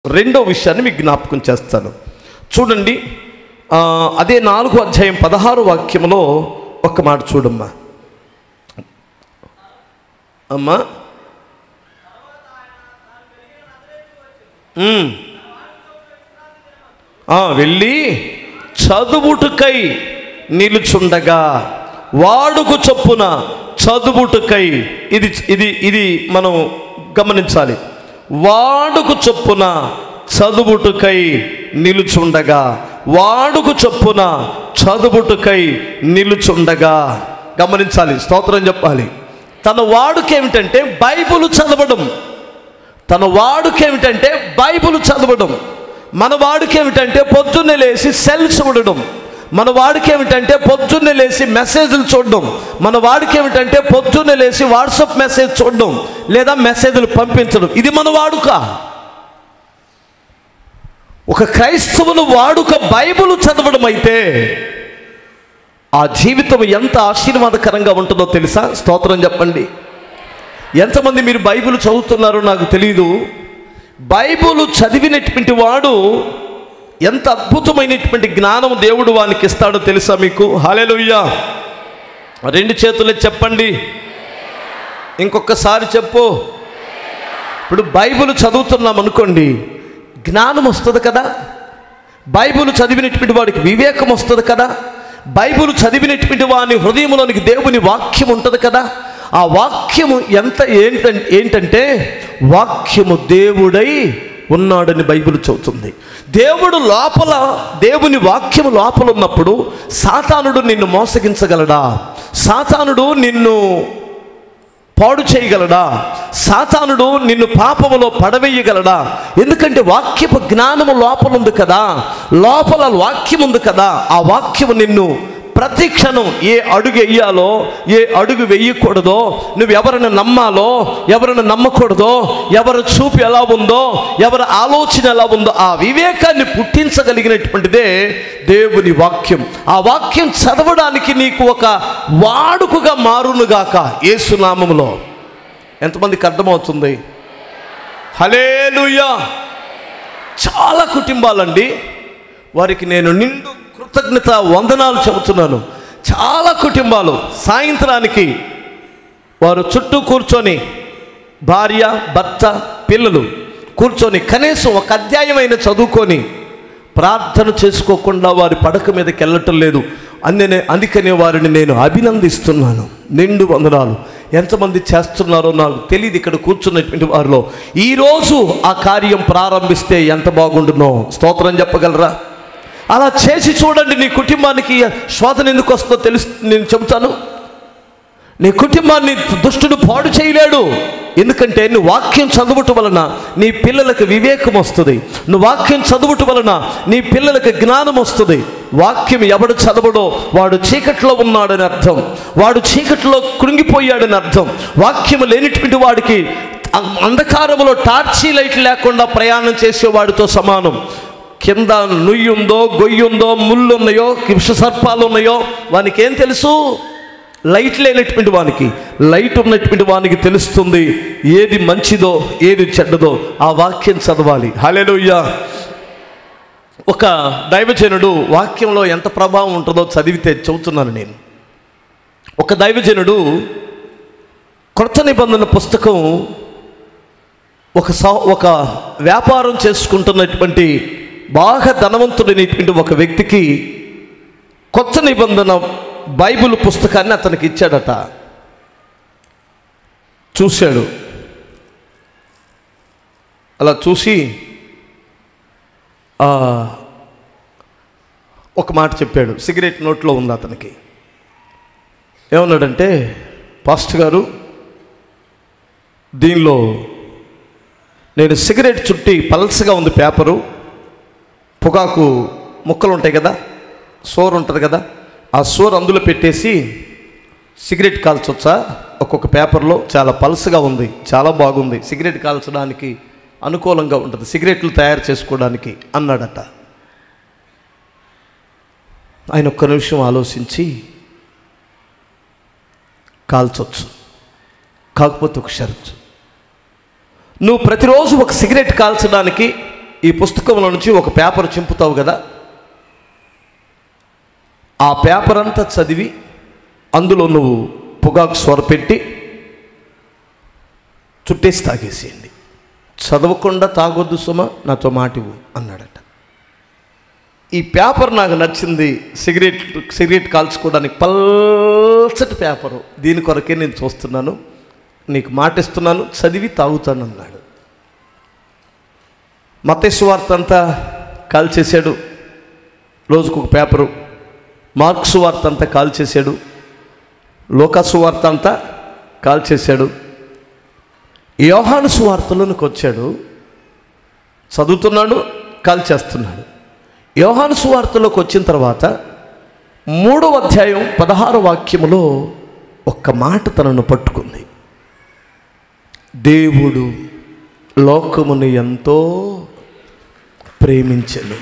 రెండో విషయాన్ని మీకు జ్ఞాపకం చేస్తాను చూడండి ఆ, అదే నాలుగో అధ్యాయం పదహారు వాక్యంలో ఒక మాట చూడమ్మా అమ్మా ఉమ్. ఆ, వెళ్ళి చదువుటుకై నిలుచుండగా వాడుకు చొప్పున చదువుటుకై ఇది ఇది ఇది మనం గమనించాలి వాడుకు చొప్పున చదువుటుకై నిలుచుండగా వాడుకు చొప్పున చదువుటుకై నిలుచుండగా గమనించాలి స్తోత్రం చెప్పాలి తన వాడుకేమిటంటే బైబిల్ చదవడం తన వాడుకేమిటంటే బైబిల్ చదవడం మన వాడుకేమిటంటే పొద్దున్నే లేచి సెల్ చూడడం మన వాడికేమిటంటే పొద్దున్నే లేచి మెసేజ్లు చూడడం మన వాడికేమిటంటే పొద్దున్నే లేచి వాట్సాప్ మెసేజ్ చూడడం లేదా మెసేజ్లు పంపించడం ఇది మన వాడుక ఒక క్రైస్తవులు వాడుక బైబిల్ చదవడం అయితే ఆ జీవితం ఎంత ఆశీర్వాదకరంగా ఉంటుందో తెలుసా స్తోత్రం చెప్పండి ఎంతమంది మీరు బైబిల్ చదువుతున్నారో నాకు తెలియదు బైబిల్ చదివినటువంటి వాడు ఎంత అద్భుతమైనటువంటి జ్ఞానం దేవుడు వానికి ఇస్తాడో తెలుసా మీకు హాలేలుయ్యా రెండు చేతులే చెప్పండి ఇంకొకసారి చెప్పు ఇప్పుడు బైబిల్ చదువుతున్నాం అనుకోండి జ్ఞానం వస్తుంది కదా బైబిల్ చదివినటువంటి వాడికి వివేకం వస్తుంది కదా బైబిల్ చదివినటువంటి వాని హృదయంలోనికి దేవుని వాక్యం ఉంటుంది కదా ఆ వాక్యము ఎంత ఏంటంటే ఏంటంటే వాక్యము దేవుడై ఉన్నాడని బైబిల్ చెబుతుంది దేవుడు లోపల దేవుని వాక్యము లోపల ఉన్నప్పుడు సాతానుడు నిన్ను మోసగించగలడా సాతానుడు నిన్ను పాడు చేయగలడా సాతానుడు నిన్ను పాపములో పడవేయగలడా ఎందుకంటే వాక్యపు జ్ఞానము లోపల ఉంది కదా లోపల వాక్యం ఉంది కదా ఆ వాక్యము నిన్ను ప్రతి క్షణం ఏ అడుగు వెయ్యాలో ఏ అడుగు వెయ్యకూడదో నువ్వు ఎవరిని నమ్మాలో ఎవరిని నమ్మకూడదో ఎవరి చూపు ఎలా ఉందో ఎవరి ఆలోచన ఎలా ఉందో ఆ వివేకాన్ని పుట్టించగలిగినటువంటిదే దేవుని వాక్యం ఆ వాక్యం చదవడానికి నీకు ఒక వాడుకగా మారునుగాక ఏసునామములో ఎంతమందికి అర్థమవుతుంది హలేలుయా చాలా కుటుంబాలండి వారికి నేను నిండు కృతజ్ఞత వందనాలు చెబుతున్నాను చాలా కుటుంబాలు సాయంత్రానికి వారు చుట్టూ కూర్చొని భార్య భర్త పిల్లలు కూర్చొని కనీసం ఒక అధ్యాయమైన చదువుకొని ప్రార్థన చేసుకోకుండా వారి పడక మీదకి వెళ్ళటం లేదు అందునే అందుకనే వారిని నేను అభినందిస్తున్నాను నిండు వందనాలు ఎంతమంది చేస్తున్నారో నాకు తెలియదు ఇక్కడ కూర్చున్నటువంటి వారిలో ఈరోజు ఆ కార్యం ప్రారంభిస్తే ఎంత బాగుండునో స్తోత్రం చెప్పగలరా అలా చేసి చూడండి నీ కుటుంబానికి శోధన ఎందుకు వస్తుందో తెలుసు నేను చెబుతాను నీ కుటుంబాన్ని దుష్టుడు పాడు చేయలేడు ఎందుకంటే నువ్వు వాక్యం చదువుట వలన నీ పిల్లలకు వివేకం వస్తుంది నువ్వు వాక్యం చదువుట వలన నీ పిల్లలకు జ్ఞానం వస్తుంది వాక్యం ఎవడు చదవడో వాడు చీకట్లో ఉన్నాడని అర్థం వాడు చీకట్లో కృంగిపోయాడని అర్థం వాక్యం లేనిటువంటి వాడికి అంధకారములో టార్చీ లైట్ లేకుండా ప్రయాణం చేసేవాడితో సమానం కింద నుయ్యి ఉందో గొయ్యి ఉందో ముళ్ళు ఉన్నాయో విష సర్పాలు ఉన్నాయో వానికి ఏం తెలుసు లైట్ లేనటువంటి వానికి లైట్ ఉన్నటువంటి వానికి తెలుస్తుంది ఏది మంచిదో ఏది చెడ్డదో ఆ వాక్యం చదవాలి హలెలుయ్యా ఒక దైవజనుడు వాక్యంలో ఎంత ప్రభావం ఉంటుందో చదివితే చెబుతున్నాను నేను ఒక దైవజనుడు కొత్త నిబంధన పుస్తకం ఒక సా ఒక వ్యాపారం చేసుకుంటున్నటువంటి బాగా ధనవంతుడైనటువంటి ఒక వ్యక్తికి కొత్త నిబంధన బైబిల్ పుస్తకాన్ని అతనికి ఇచ్చాడట చూశాడు అలా చూసి ఆ, ఒక మాట చెప్పాడు సిగరెట్ నోట్లో ఉంది అతనికి ఏమన్నాడంటే పాస్టర్ గారు దీనిలో నేను సిగరెట్ చుట్టి పల్సగా ఉంది పేపరు పొగాకు ముక్కలు ఉంటాయి కదా సోర్ ఉంటుంది కదా ఆ సోర్ అందులో పెట్టేసి సిగరెట్ కాల్చొచ్చా ఒక్కొక్క పేపర్లో చాలా పల్సగా ఉంది చాలా బాగుంది సిగరెట్ కాల్చడానికి అనుకూలంగా ఉంటుంది సిగరెట్లు తయారు చేసుకోవడానికి అన్నాడట ఆయన ఒక్క నిమిషం ఆలోచించి కాల్చొచ్చు కాకపోతే ఒక షరతు నువ్వు ప్రతిరోజు ఒక సిగరెట్ కాల్చడానికి ఈ పుస్తకంలో నుంచి ఒక పేపర్ చింపుతావు కదా ఆ పేపర్ అంతా చదివి అందులో నువ్వు పొగాకు స్వరపెట్టి చుట్టేసి తాగేసేయండి చదవకుండా తాగొద్దు సుమ నాతో మాటివు అన్నాడట ఈ పేపర్ నాకు నచ్చింది సిగరెట్ సిగరెట్ కాల్చుకోవడానికి పల్చటి పేపరు దీని కొరకే నేను చూస్తున్నాను నీకు మాటిస్తున్నాను చదివి తాగుతాను అన్నాడు మతేసు వార్త అంతా కాల్చేశాడు రోజుకు ఒక పేపరు మార్క్స్ వార్త అంతా కాల్చేశాడు లోకాసు వార్త అంతా కాల్చేశాడు యోహాను సువార్తలోనికి వచ్చాడు చదువుతున్నాడు కాల్చేస్తున్నాడు యోహాను సువార్తలోకి వచ్చిన తర్వాత మూడవ అధ్యాయం పదహారు వాక్యములో ఒక్క మాట తనను పట్టుకుంది దేవుడు లోకమును ఎంతో ప్రేమించను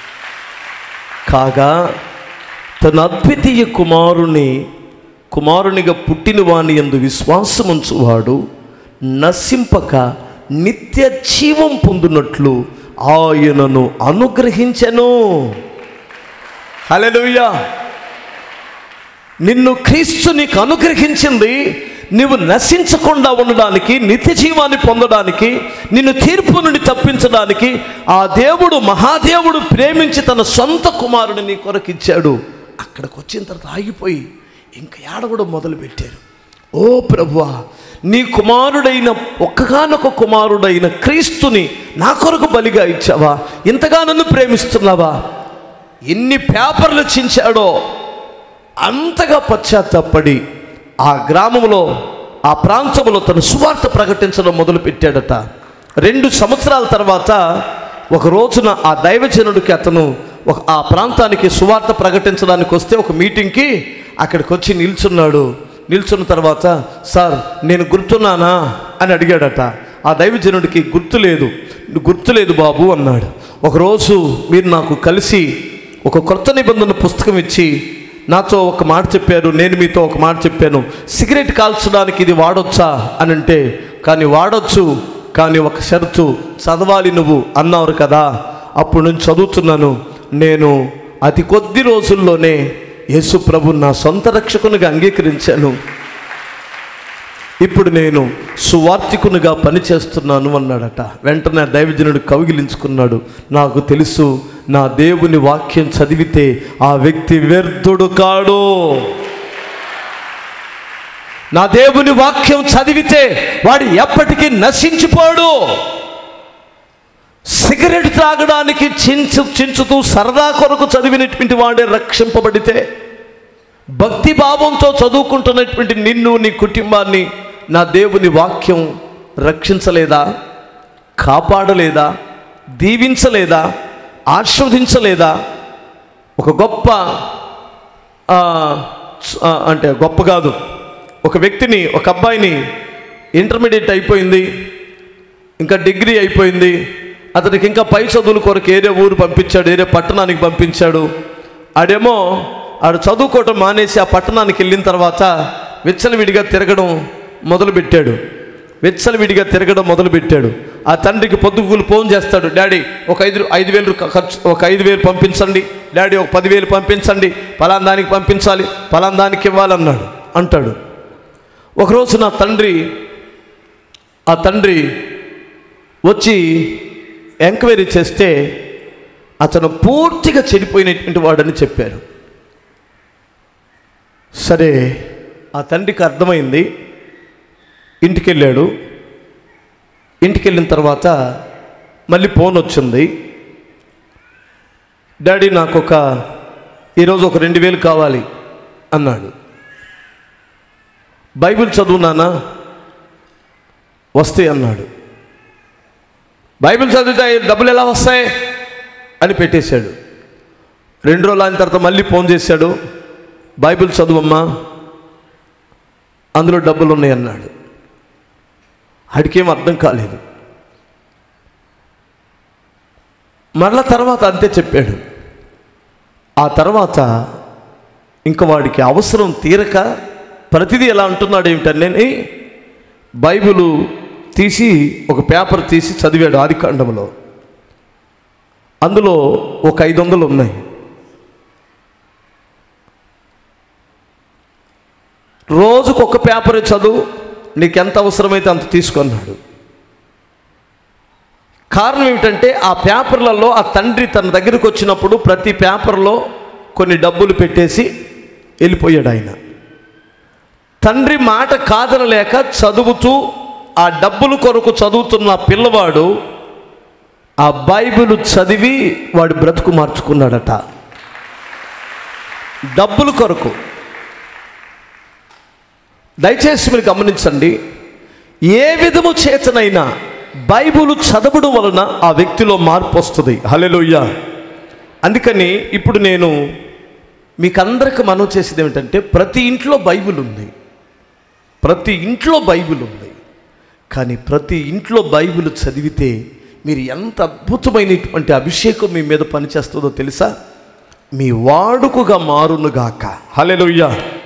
కాగా తన అద్వితీయ కుమారుని కుమారునిగా పుట్టిన వాని ఎందు విశ్వాసముంచువాడు నశింపక నిత్య జీవం పొందినట్లు ఆయనను అనుగ్రహించెను హల్లెలూయా నిన్ను క్రీస్తు నీకు అనుగ్రహించింది నువ్వు నశించకుండా ఉండడానికి నిత్య జీవాన్ని పొందడానికి నిన్ను తీర్పు నుండి తప్పించడానికి ఆ దేవుడు మహాదేవుడు ప్రేమించి తన సొంత కుమారుని నీ కొరకు ఇచ్చాడు అక్కడికి వచ్చిన తర్వాత ఆగిపోయి ఇంకా ఏడవడం మొదలుపెట్టారు ఓ ప్రభువా నీ కుమారుడైన ఒక్కగానొక కుమారుడైన క్రీస్తుని నా కొరకు బలిగా ఇచ్చావా ఇంతగా నన్ను ప్రేమిస్తున్నావా ఎన్ని పేపర్లు చించాడో అంతగా పశ్చాత్తాపడి ఆ గ్రామంలో ఆ ప్రాంతంలో తన సువార్త ప్రకటించడం మొదలుపెట్టాడట రెండు సంవత్సరాల తర్వాత ఒక రోజున ఆ దైవజనుడికి అతను ఒక ఆ ప్రాంతానికి సువార్త ప్రకటించడానికి వస్తే ఒక మీటింగ్కి అక్కడికి వచ్చి నిల్చున్నాడు నిల్చున్న తర్వాత సార్ నేను గుర్తున్నానా అని అడిగాడట ఆ దైవజనుడికి గుర్తు లేదు గుర్తు లేదు బాబు అన్నాడు ఒకరోజు మీరు నాకు కలిసి ఒక కొత్త నిబంధన పుస్తకం ఇచ్చి నాతో ఒక మాట చెప్పారు నేను మీతో ఒక మాట చెప్పాను సిగరెట్ కాల్చడానికి ఇది వాడొచ్చా అని అంటే కానీ వాడొచ్చు కానీ ఒక షరతు చదవాలి నువ్వు అన్నారు కదా అప్పుడు నేను చదువుతున్నాను నేను అతి కొద్ది రోజుల్లోనే యేసు ప్రభు నా సొంత రక్షకునిగా అంగీకరించాను ఇప్పుడు నేను సువార్థికునిగా పనిచేస్తున్నాను అన్నాడట వెంటనే ఆ దైవజనుడు కౌగిలించుకున్నాడు నాకు తెలుసు నా దేవుని వాక్యం చదివితే ఆ వ్యక్తి వ్యర్థుడు కాడు నా దేవుని వాక్యం చదివితే వాడు ఎప్పటికీ నశించిపోడు సిగరెట్ తాగడానికి చించు చించుతూ సరదా కొరకు చదివినటువంటి వాడే రక్షింపబడితే భక్తి భావంతో చదువుకుంటున్నటువంటి నిన్ను నీ కుటుంబాన్ని నా దేవుని వాక్యం రక్షించలేదా కాపాడలేదా దీవించలేదా ఆస్వాదించలేదా ఒక గొప్ప ఆ, స- ఆ, అంటే గొప్ప కాదు ఒక వ్యక్తిని ఒక అబ్బాయిని ఇంటర్మీడియట్ అయిపోయింది ఇంకా డిగ్రీ అయిపోయింది అతనికి ఇంకా పై చదువుల కొరకు ఏరే ఊరు పంపించాడు ఏరే పట్టణానికి పంపించాడు ఆడేమో ఆడు చదువుకోవటం మానేసి ఆ పట్టణానికి వెళ్ళిన తర్వాత విచ్చలవిడిగా తిరగడం మొదలుపెట్టాడు విచ్చలవిడిగా తిరగడం మొదలుపెట్టాడు ఆ తండ్రికి పొద్దుగులు ఫోన్ చేస్తాడు డాడీ ఒక ఐదు ఐదు వేలు ఖర్చు ఒక ఐదు వేలు పంపించండి డాడీ ఒక పదివేలు పంపించండి పలానా దానికి పంపించాలి పలానా దానికి ఇవ్వాలన్నాడు అంటాడు ఒకరోజు నా తండ్రి ఆ తండ్రి వచ్చి ఎంక్వైరీ చేస్తే అతను పూర్తిగా చెడిపోయినటువంటి వాడని చెప్పారు సరే ఆ తండ్రికి అర్థమైంది ఇంటికి వెళ్ళాడు ఇంటికి వెళ్ళిన తర్వాత మళ్ళీ ఫోన్ వచ్చింది డాడీ నాకు ఒక ఈరోజు ఒక రెండు వేలు కావాలి అన్నాడు బైబిల్ చదువునానా వస్తాయి అన్నాడు బైబిల్ చదివితే డబ్బులు ఎలా వస్తాయి అని పెట్టేశాడు రెండు రోజులు అయిన తర్వాత మళ్ళీ ఫోన్ చేశాడు బైబిల్ చదువమ్మా అందులో డబ్బులు ఉన్నాయి అన్నాడు ఆడికేం అర్థం కాలేదు మరల తర్వాత అంతే చెప్పాడు ఆ తర్వాత ఇంకా వాడికి అవసరం తీరక ప్రతిదీ ఎలా అంటున్నాడు ఏమిటనే బైబిలు తీసి ఒక పేపర్ తీసి చదివాడు ఆదికాండంలో అందులో ఒక ఐదు వందలు ఉన్నాయి రోజుకు ఒక పేపర్ చదువు నీకు ఎంత అవసరమైతే అంత తీసుకున్నాడు కారణం ఏమిటంటే ఆ పేపర్లలో ఆ తండ్రి తన దగ్గరికి వచ్చినప్పుడు ప్రతి పేపర్లో కొన్ని డబ్బులు పెట్టేసి వెళ్ళిపోయాడు ఆయన తండ్రి మాట కాదనలేక చదువుతూ ఆ డబ్బుల కొరకు చదువుతున్న పిల్లవాడు ఆ బైబిల్ చదివి వాడి బ్రతుకు మార్చుకున్నాడట డబ్బుల కొరకు దయచేసి మీరు గమనించండి ఏ విధము చేతనైనా బైబిల్ చదవడం వలన ఆ వ్యక్తిలో మార్పు వస్తుంది హలెలుయ్య అందుకని ఇప్పుడు నేను మీకు అందరికి మనం చేసేది ఏమిటంటే ప్రతి ఇంట్లో బైబిల్ ఉంది ప్రతి ఇంట్లో బైబిల్ ఉంది కానీ ప్రతి ఇంట్లో బైబిల్ చదివితే మీరు ఎంత అద్భుతమైనటువంటి అభిషేకం మీ మీద పనిచేస్తుందో తెలుసా మీ వాడుకగా మారునుగాక హలెలుయ్య